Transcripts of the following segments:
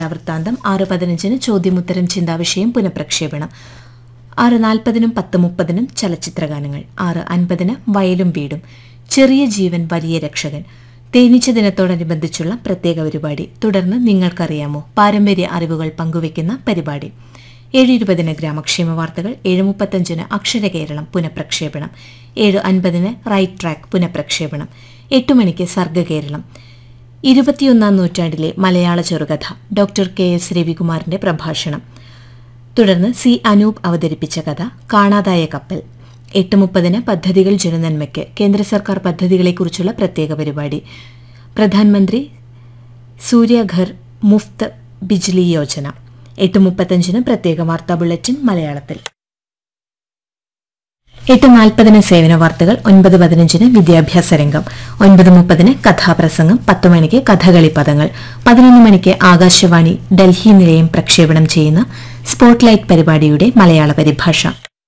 വൃത്താന്തം ആറ് പതിനഞ്ചിന് ചോദ്യമുത്തരം ചിന്താവിഷയം പുനഃപ്രക്ഷേപണം ആറ് നാൽപ്പതിനും പത്ത് മുപ്പതിനും ചലച്ചിത്രഗാനങ്ങൾ ആറ് അൻപതിന് വയലും വീടും ചെറിയ ജീവൻ വലിയ രക്ഷകൻ തേനീച്ച ദിനത്തോടനുബന്ധിച്ചുള്ള പ്രത്യേക പരിപാടി തുടർന്ന് നിങ്ങൾക്കറിയാമോ പാരമ്പര്യ അറിവുകൾ പങ്കുവയ്ക്കുന്ന പരിപാടി ഏഴ് ഇരുപതിന് ഗ്രാമക്ഷേമ വാർത്തകൾ ഏഴ് മുപ്പത്തഞ്ചിന് അക്ഷരകേരളം പുനഃപ്രക്ഷേപണം ഏഴ് അൻപതിന് റൈറ്റ് ട്രാക്ക് പുനഃപ്രക്ഷേപണം എട്ട് മണിക്ക് സർഗകേരളം ഇരുപത്തിയൊന്നാം നൂറ്റാണ്ടിലെ മലയാള ചെറുകഥ ഡോക്ടർ കെ എസ് രവികുമാറിന്റെ പ്രഭാഷണം തുടർന്ന് സി അനൂപ് അവതരിപ്പിച്ച കഥ കാണാതായ കപ്പൽ എട്ട് മുപ്പതിന് പദ്ധതികൾ ജനനന്മയ്ക്ക് കേന്ദ്ര സർക്കാർ പദ്ധതികളെക്കുറിച്ചുള്ള പ്രത്യേക പരിപാടി പ്രധാനമന്ത്രി സൂര്യഘർ മുഫ്ത് ബിജ്ലി യോജന എട്ട് മുപ്പത്തഞ്ചിന് പ്രത്യേക വാർത്താ ബുള്ളറ്റിൻ മലയാളത്തിൽ എട്ട് നാൽപ്പതിന് സേവന വാർത്തകൾ ഒൻപത് പതിനഞ്ചിന് വിദ്യാഭ്യാസ രംഗം ഒൻപത് മുപ്പതിന് കഥാപ്രസംഗം പത്ത് മണിക്ക് കഥകളി പദങ്ങൾ പതിനൊന്ന് മണിക്ക് ആകാശവാണി ഡൽഹി നിലയം പ്രക്ഷേപണം ചെയ്യുന്ന സ്പോട്ട്ലൈറ്റ് പരിപാടിയുടെ മലയാള പരിഭാഷ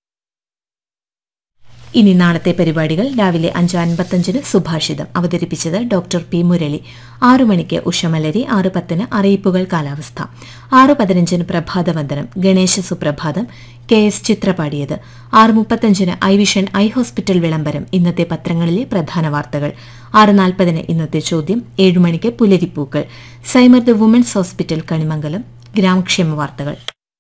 ഇനി നാളത്തെ പരിപാടികൾ രാവിലെ അഞ്ച് അൻപത്തഞ്ചിന് സുഭാഷിതം അവതരിപ്പിച്ചത് ഡോക്ടർ പി മുരളി ആറു മണിക്ക് ഉഷമലരി ആറ് പത്തിന് അറിയിപ്പുകൾ കാലാവസ്ഥ ആറ് പതിനഞ്ചിന് പ്രഭാതവന്ദനം ഗണേശ സുപ്രഭാതം കെ എസ് ചിത്ര പാടിയത് ആറ് മുപ്പത്തഞ്ചിന് ഐ വിഷൻ ഐ ഹോസ്പിറ്റൽ വിളംബരം ഇന്നത്തെ പത്രങ്ങളിലെ പ്രധാന വാർത്തകൾ ആറ് നാൽപ്പതിന് ഇന്നത്തെ ചോദ്യം ഏഴു മണിക്ക് പുലരിപ്പൂക്കൾ Saimar the women's hospital Kanimangalam ഗ്രാമക്ഷേമ വാർത്തകൾ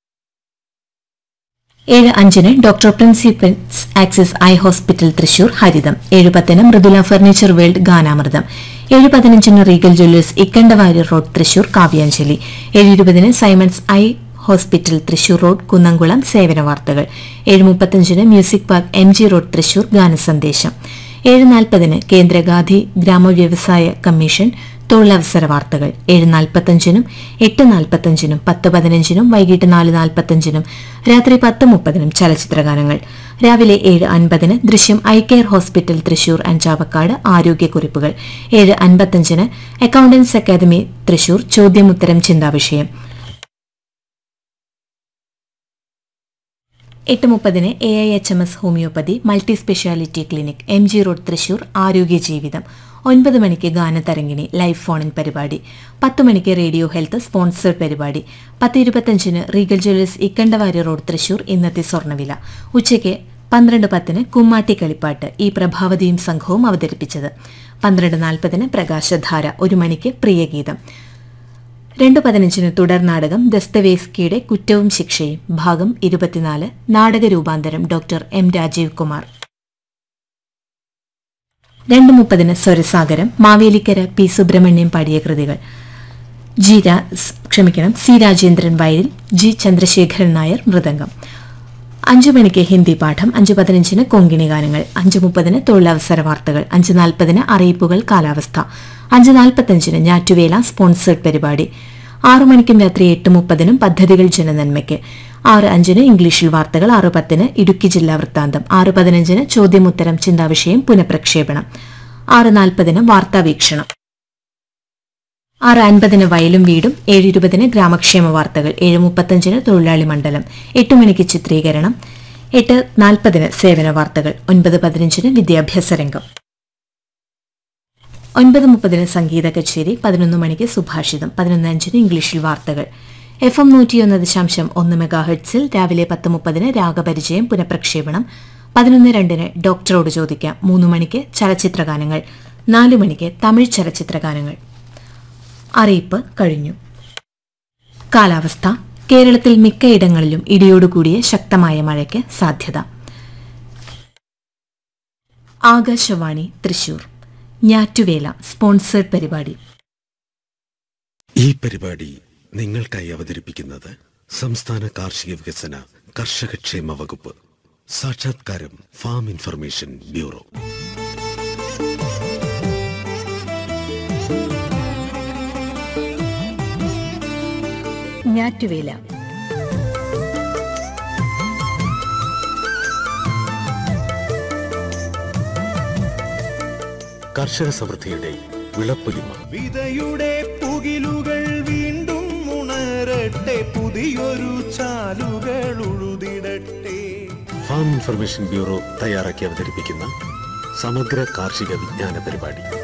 ഏഴ് അഞ്ചിന് doctor principals axis eye hospital Thrissur ഹരിതം ഏഴ് പത്തിന് മൃദുല ഫർണിച്ചർ വേൾഡ് ഗാനാമൃതം ഏഴ് പതിനഞ്ചിന് Regal jewellers Ikkandavari road Thrissur കാവ്യാഞ്ജലി ഏഴ് ഇരുപതിന് Simons eye hospital Thrissur road Kunnamkulam സേവന വാർത്തകൾ ഏഴ് മുപ്പത്തഞ്ചിന് music park M G road Thrissur ഗാനസന്ദേശം ഏഴ് നാൽപ്പതിന് കേന്ദ്ര ഗാന്ധി ഗ്രാമവ്യവസായ കമ്മീഷൻ തൊഴിലവസര വാർത്തകൾ ഏഴ് നാൽപ്പത്തഞ്ചിനും എട്ട് നാൽപ്പത്തഞ്ചിനും പത്ത് പതിനഞ്ചിനും വൈകിട്ട് നാല് നാൽപ്പത്തഞ്ചിനും രാത്രി പത്ത് മുപ്പതിനും ചലച്ചിത്രഗാനങ്ങൾ രാവിലെ ഏഴ് അൻപതിന് Drishyam eye care hospital Thrissur and Chavakkad ആരോഗ്യക്കുറിപ്പുകൾ ഏഴ് അൻപത്തഞ്ചിന് അക്കൌണ്ടൻസ് അക്കാദമി തൃശൂർ ചോദ്യമുത്തരം ചിന്താവിഷയം എട്ട് മുപ്പതിന് A I H M S homoeopathy multi speciality clinic M G road Thrissur ആരോഗ്യ ജീവിതം ഒൻപത് മണിക്ക് ഗാനതരംഗിണി ലൈവ് ഫോണിൻ പരിപാടി പത്ത് മണിക്ക് റേഡിയോ ഹെൽത്ത് സ്പോൺസേഡ് പരിപാടി പത്ത് ഇരുപത്തഞ്ചിന് Regal jewellers Ikkandavari road Thrissur ഇന്നത്തെ സ്വർണ്ണവില ഉച്ചയ്ക്ക് പന്ത്രണ്ട് പത്തിന് കുമ്മാട്ടി കളിപ്പാട്ട് ഈ പ്രഭാവതിയും സംഘവും അവതരിപ്പിച്ചത് പന്ത്രണ്ട് നാൽപ്പതിന് പ്രകാശധാര ഒരു മണിക്ക് പ്രിയഗീതം രണ്ട് പതിനഞ്ചിന് തുടർ നാടകം ദസ്തവേസ്കിയുടെ കുറ്റവും ശിക്ഷയും ഭാഗം ഇരുപത്തിനാല് നാടക രൂപാന്തരം ഡോക്ടർ എം രാജീവ് കുമാർ രണ്ട് മുപ്പതിന് സ്വരസാഗരം മാവേലിക്കര പി സുബ്രഹ്മണ്യം പാടിയ കൃതികൾ ജി രാ സ് ക്ഷമിക്കണം സി രാജേന്ദ്രൻ വയലിൽ ജി ചന്ദ്രശേഖരൻ നായർ മൃദംഗം അഞ്ചു മണിക്ക് ഹിന്ദി പാഠം അഞ്ച് പതിനഞ്ചിന് കൊങ്കിണി ഗാനങ്ങൾ അഞ്ച് മുപ്പതിന് തൊഴിലവസര വാർത്തകൾ അഞ്ച് നാൽപ്പതിന് അറിയിപ്പുകൾ കാലാവസ്ഥ അഞ്ച് നാൽപ്പത്തഞ്ചിന് ഞാറ്റുവേല സ്പോൺസേഡ് പരിപാടി ആറു മണിക്കും രാത്രി എട്ട് മുപ്പതിനും പദ്ധതികൾ ജനനന്മയ്ക്ക് ആറ് അഞ്ചിന് ഇംഗ്ലീഷിൽ വാർത്തകൾ ആറ് പത്തിന് ഇടുക്കി ജില്ലാ വൃത്താന്തം ആറ് പതിനഞ്ചിന് ചോദ്യമുത്തരം ചിന്താവിഷയം പുനഃപ്രക്ഷേപണം ആറ് നാൽപ്പതിന് വാർത്താവീക്ഷണം ആറ് അൻപതിന് വയലും വീടും ഏഴ് ഇരുപതിന് ഗ്രാമക്ഷേമ വാർത്തകൾ ഏഴ് മുപ്പത്തഞ്ചിന് തൊഴിലാളി മണ്ഡലം എട്ട് മണിക്ക് ചിത്രീകരണം എട്ട് നാൽപ്പതിന് സേവന വാർത്തകൾ ഒൻപത് പതിനഞ്ചിന് വിദ്യാഭ്യാസ രംഗം ഒൻപത് മുപ്പതിന് സംഗീത കച്ചേരി പതിനൊന്ന് മണിക്ക് സുഭാഷിതം പതിനൊന്ന് അഞ്ചിന് ഇംഗ്ലീഷിൽ വാർത്തകൾ എഫ് എം നൂറ്റിയൊന്ന് ദശാംശം ഒന്ന് മെഗാഹെഡ്സിൽ രാവിലെ പത്ത് മുപ്പതിന് രാഗപരിചയം പുനഃപ്രക്ഷേപണം പതിനൊന്ന് രണ്ടിന് ഡോക്ടറോട് ചോദിക്കാം മൂന്ന് മണിക്ക് ചലച്ചിത്രഗാനങ്ങൾ നാലു മണിക്ക് തമിഴ് ചലച്ചിത്രഗാനങ്ങൾ അറിയിപ്പ് കഴിഞ്ഞു കാലാവസ്ഥ കേരളത്തിൽ മിക്കയിടങ്ങളിലും ഇടിയോടുകൂടിയ ശക്തമായ മഴയ്ക്ക് സാധ്യത ആകാശവാണി തൃശൂർ ഞാറ്റുവേല സ്പോൺസേഡ് പരിപാടി ഈ പരിപാടി നിങ്ങൾക്കായി അവതരിപ്പിക്കുന്നത് സംസ്ഥാന കാർഷിക വികസന കർഷകക്ഷേമ വകുപ്പ് സാക്ഷാത്കാരം ഫാം ഇൻഫർമേഷൻ ബ്യൂറോ ഞാറ്റുവേല കർഷക സമൃദ്ധിയുടെ വിളപ്പൊലിമ വിതയുടെ പുകിലുകൾ വീണ്ടും ഉണരട്ടെ പുതിയൊരു ചാലുകൾ ഉഴുതിടട്ടെ ഫാം ഇൻഫർമേഷൻ ബ്യൂറോ തയ്യാറാക്കി അവതരിപ്പിക്കുന്ന സമഗ്ര കാർഷിക വിജ്ഞാന പരിപാടി